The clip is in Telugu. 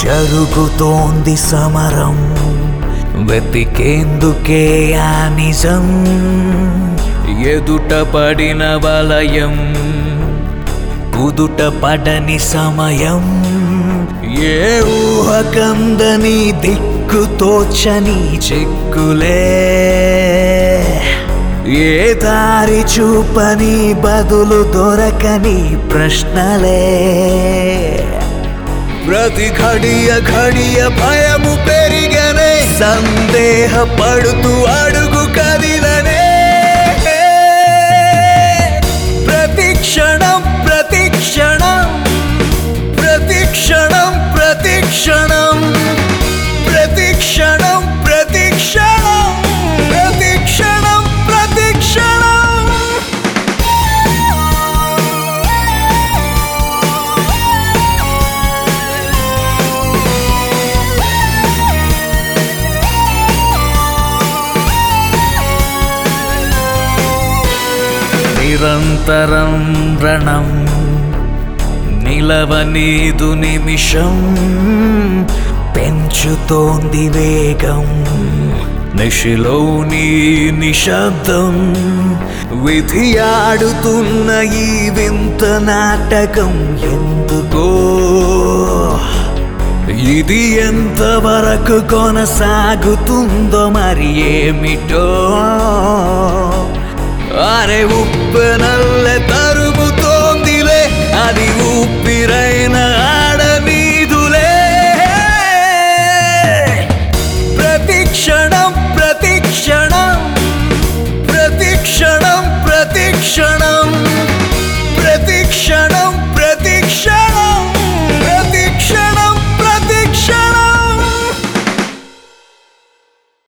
జరుగుతోంది సమరం వెతికేందుకే ఆ నిజం ఎదుట పడిన వలయం కుదుట పడని సమయం ఏ ఊహకందని దిక్కుతోచని చెక్కులే ఏ దారి చూపని బదులు దొరకని ప్రశ్నలే ప్రతి ఘడియ ఘడియ భయము పెరిగనే సందేహపడుతూ అడుగు కదిలనే ప్రతి క్షణం ప్రతి క్షణం ప్రతి క్షణం ప్రతి క్షణం ప్రతి క్షణం ప్రతి క్షణం ప్రతి క్షణం ప్రతి క్షణం నిరంతరం రణం నిలవనీదు నిమిషం పెంచుతోంది వేగం నిశిలోని నిశ్శబ్దం విధి ఆడుతున్న ఈ వింత నాటకం ఎందుకో ఇది ఎంతవరకు కొనసాగుతుందో మరి ఏమిటో అరే ఉప్పెనల్లె తరుముతోందిలే అది ఊపిరైన ఆడనీదులే ప్రతి క్షణం ప్రతి క్షణం ప్రతి క్షణం ప్రతి క్షణం